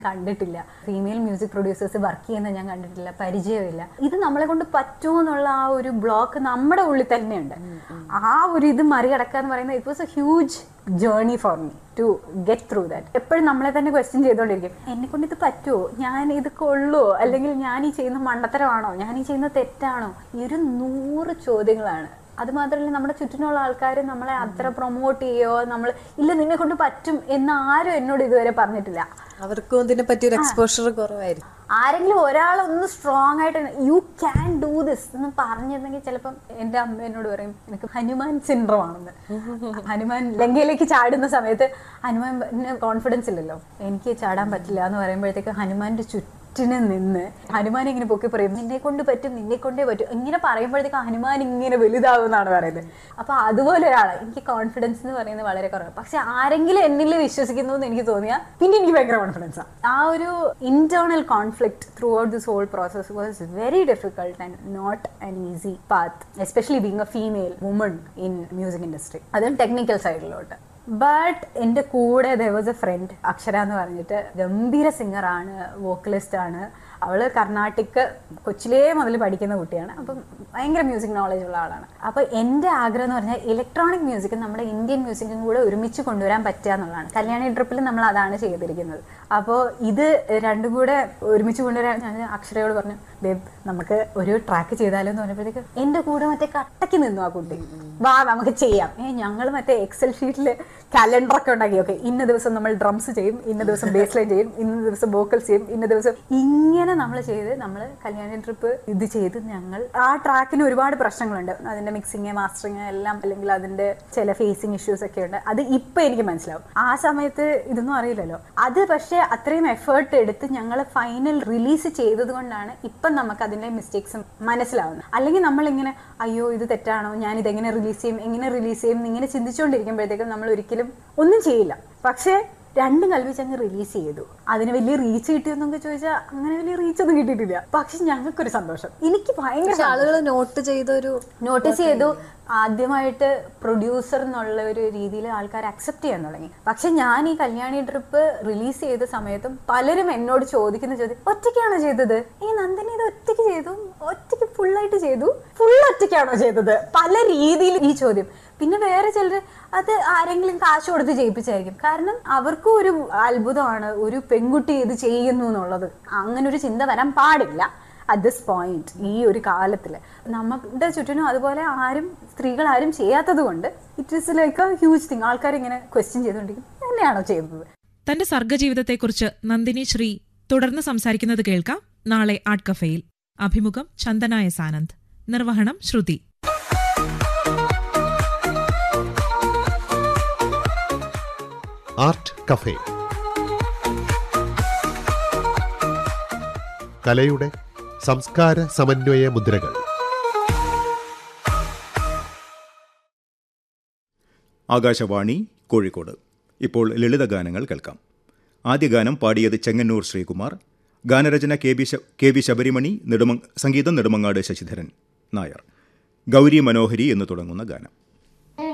കണ്ടിട്ടില്ല female music producers work ചെയ്യുന്നത് ഞാൻ കണ്ടിട്ടില്ല പരിചയമില്ല ഇത് നമ്മളെ കൊണ്ട് പറ്റുമോ എന്നുള്ള ആ ഒരു ബ്ലോക്ക് നമ്മുടെ ഉള്ളിൽ തന്നെയുണ്ട് ആ ഒരു ഇത് മറികടക്കുക എന്ന് പറയുന്നത് it was a huge journey for me to get through that എപ്പോഴും നമ്മളെ തന്നെ ക്വസ്റ്റ്യൻ ചെയ്തുകൊണ്ടിരിക്കും എന്നെ കൊണ്ട് ഇത് പറ്റുമോ ഞാൻ ഇത് കൊള്ളുമോ അല്ലെങ്കിൽ ഞാൻ ഈ ചെയ്യുന്ന മണ്ടത്തരമാണോ ഞാൻ ഈ ചെയ്യുന്ന തെറ്റാണോ ഈ ഒരു നൂറ് ചോദ്യങ്ങളാണ് അത് മാത്രമല്ല നമ്മുടെ ചുറ്റിനുള്ള ആൾക്കാർ നമ്മളെ അത്ര പ്രൊമോട്ട് ചെയ്യോ നമ്മൾ ഇല്ല നിന്നെ കൊണ്ട് പറ്റും എന്ന് ആരും എന്നോട് ഇതുവരെ പറഞ്ഞിട്ടില്ല അവർക്കും ഇതിനെ പറ്റി ഒരു എക്സ്പോഷർ കുറവായിരിക്കും ആരെങ്കിലും ഒരാളൊന്ന് സ്ട്രോങ് ആയിട്ട് യു ക്യാൻ ഡൂ ദിസ് എന്ന് പറഞ്ഞിരുന്നെങ്കിൽ ചിലപ്പം എൻ്റെ അമ്മ എന്നോട് പറയും എനിക്ക് ഹനുമാൻ സിൻഡ്രോം ആണെന്ന് ഹനുമാൻ ലങ്കയിലേക്ക് ചാടുന്ന സമയത്ത് ഹനുമാൻ കോൺഫിഡൻസ് ഇല്ലല്ലോ എനിക്ക് ചാടാൻ പറ്റില്ല എന്ന് പറയുമ്പോഴത്തേക്ക് ഹനുമാന്റെ ചുറ്റിന് നിന്ന് ഹനുമാൻ ഇങ്ങനെ പൊക്കി പറയും നിന്നെ കൊണ്ട് പറ്റും നിന്നെ കൊണ്ടേ പറ്റും ഇങ്ങനെ പറയുമ്പോഴത്തേക്ക് ഹനുമാൻ ഇങ്ങനെ വലുതാവും എന്നാണ് പറയുന്നത് അപ്പൊ അതുപോലെ ഒരാള് എനിക്ക് കോൺഫിഡൻസ് എന്ന് പറയുന്നത് വളരെ കുറവാണ് പക്ഷെ ആരെങ്കിലും എന്നിൽ വിശ്വസിക്കുന്നു എന്ന് എനിക്ക് തോന്നിയാൽ പിന്നെ എനിക്ക് ഭയങ്കര കോൺഫിഡൻസ് ആ ഒരു internal conflict throughout this whole process was very difficult and not an easy path especially being a female woman in music industry അതും ടെക്നിക്കൽ സൈഡിലോട്ട് ബട്ട് എൻ്റെ കൂടെ ദർ വാസ് എ ഫ്രണ്ട് അക്ഷര എന്ന് പറഞ്ഞിട്ട് ഗംഭീര സിംഗറാണ് വോക്കലിസ്റ്റ് ആണ് അവള് കർണാട്ടിക് കൊച്ചിലേ മുതൽ പഠിക്കുന്ന കുട്ടിയാണ് അപ്പം ഭയങ്കര മ്യൂസിക് നോളജ് ഉള്ള ആളാണ് അപ്പോൾ എൻ്റെ ആഗ്രഹം എന്ന് പറഞ്ഞാൽ ഇലക്ട്രോണിക് മ്യൂസിക്കും നമ്മുടെ ഇന്ത്യൻ മ്യൂസിക്കും കൂടെ ഒരുമിച്ച് കൊണ്ടുവരാൻ പറ്റുക എന്നുള്ളതാണ് കല്യാണി ട്രിപ്പിൽ നമ്മൾ അതാണ് ചെയ്തിരിക്കുന്നത് അപ്പോൾ ഇത് രണ്ടും കൂടെ ഒരുമിച്ച് കൊണ്ടുവരാൻ ഞാൻ അക്ഷരയോട് പറഞ്ഞു ബേബ് നമുക്ക് ഒരു ട്രാക്ക് ചെയ്താലോ എന്ന് പറഞ്ഞപ്പോഴത്തേക്ക് എൻ്റെ കൂടെ മറ്റേ കട്ടയ്ക്ക് നിന്നു ആ കുട്ടി വാ നമുക്ക് ചെയ്യാം ഏ ഞങ്ങൾ മറ്റേ എക്സൽ ഷീറ്റിൽ കലണ്ടർ ഒക്കെ ഉണ്ടാക്കി ഓക്കെ ഇന്ന ദിവസം നമ്മൾ ഡ്രംസ് ചെയ്യും ഇന്ന ദിവസം ബേസ് ലൈൻ ചെയ്യും ഇന്ന ദിവസം വോക്കൽസ് ചെയ്യും ഇന്ന ദിവസം ഇങ്ങനെ നമ്മൾ ചെയ്ത് നമ്മൾ കല്യാണ ട്രിപ്പ് ഇത് ചെയ്ത് ഞങ്ങൾ ആ ട്രാക്കിന് ഒരുപാട് പ്രശ്നങ്ങളുണ്ട് അതിന്റെ മിക്സിങ് മാസ്റ്ററിങ് എല്ലാം അല്ലെങ്കിൽ അതിന്റെ ചില ഫേസിങ് ഇഷ്യൂസ് ഒക്കെ ഉണ്ട് അത് ഇപ്പൊ എനിക്ക് മനസ്സിലാവും ആ സമയത്ത് ഇതൊന്നും അറിയില്ലല്ലോ അത് പക്ഷേ അത്രയും എഫേർട്ട് എടുത്ത് ഞങ്ങൾ ഫൈനൽ റിലീസ് ചെയ്തത് കൊണ്ടാണ് ഇപ്പം നമുക്ക് അതിന്റെ മിസ്റ്റേക്സ് മനസ്സിലാവുന്നത് അല്ലെങ്കിൽ നമ്മൾ ഇങ്ങനെ അയ്യോ ഇത് തെറ്റാണോ ഞാൻ ഇതെങ്ങനെ റിലീസ് ചെയ്യും എങ്ങനെ റിലീസ് ചെയ്യും ഇങ്ങനെ ചിന്തിച്ചുകൊണ്ടിരിക്കുമ്പോഴത്തേക്കും നമ്മൾ ഒരിക്കലും ഒന്നും ചെയ്യില്ല പക്ഷേ രണ്ടും കൽപ്പിച്ച് അങ്ങ് റിലീസ് ചെയ്തു അതിന് വലിയ റീച്ച് കിട്ടിയെന്നൊക്കെ ചോദിച്ചാൽ അങ്ങനെ വലിയ റീച്ച് ഒന്നും കിട്ടിയിട്ടില്ല പക്ഷെ ഞങ്ങൾക്കൊരു സന്തോഷം എനിക്ക് ഭയങ്കര പക്ഷെ ആളുകൾ നോട്ട് ചെയ്ത ഒരു നോട്ടീസ് ചെയ്തു ആദ്യമായിട്ട് പ്രൊഡ്യൂസർ എന്നുള്ള ഒരു രീതിയിൽ ആൾക്കാർ അക്സെപ്റ്റ് ചെയ്യാൻ തുടങ്ങി പക്ഷെ ഞാൻ ഈ കല്യാണി ട്രിപ്പ് റിലീസ് ചെയ്ത സമയത്തും പലരും എന്നോട് ചോദിക്കുന്ന ചോദ്യം ഒറ്റയ്ക്കാണോ ചെയ്തത് ഈ നന്ദിനി ഇത് ഒറ്റയ്ക്ക് ചെയ്തു ഒറ്റയ്ക്ക് ഫുള്ളായിട്ട് ചെയ്തു ഫുൾ ഒറ്റയ്ക്കാണോ ചെയ്തത് പല രീതിയിൽ ഈ ചോദ്യം പിന്നെ വേറെ ചിലർ അത് ആരെങ്കിലും കാശ് കൊടുത്ത് ചെയ്യിപ്പിച്ചായിരിക്കും കാരണം അവർക്കും ഒരു അത്ഭുതമാണ് ഒരു പെൺകുട്ടി ഇത് ചെയ്യുന്നു എന്നുള്ളത് അങ്ങനെ ഒരു ചിന്ത വരാൻ പാടില്ല അറ്റ് ദിസ് പോയിന്റ് ഈ ഒരു കാലത്തിൽ നമ്മുടെ ചുറ്റിനും അതുപോലെ ആരും സ്ത്രീകൾ ആരും ചെയ്യാത്തത് കൊണ്ട് it is like a huge thing ആൾക്കാർ ഇങ്ങനെ ക്വസ്റ്റ്യൻ ചെയ്തുകൊണ്ടിരിക്കും തന്നെയാണോ ചെയ്തത് തന്റെ സർഗജീവിതത്തെക്കുറിച്ച് നന്ദിനി ശ്രീ തുടർന്ന് സംസാരിക്കുന്നത് കേൾക്കാം നാളെ ആർട്ട് കഫേയിൽ അഭിമുഖം ചന്ദന എസ് ആനന്ദ് നിർവഹണം ശ്രുതി ആർട്ട് കഫേ കലയുടെ സംസ്കാര സമന്വയ മുദ്രകൾ ആകാശവാണി കോഴിക്കോട് ഇപ്പോൾ ലളിതഗാനങ്ങൾ കേൾക്കാം ആദ്യ ഗാനം പാടിയത് ചെങ്ങന്നൂർ ശ്രീകുമാർ ഗാനരചന കെ ബി ശ- കെ വി ശബരിമണി നെടുമ സംഗീതം നെടുമങ്ങാട് ശശിധരൻ നായർ ഗൗരി മനോഹരി എന്ന് തുടങ്ങുന്ന ഗാനം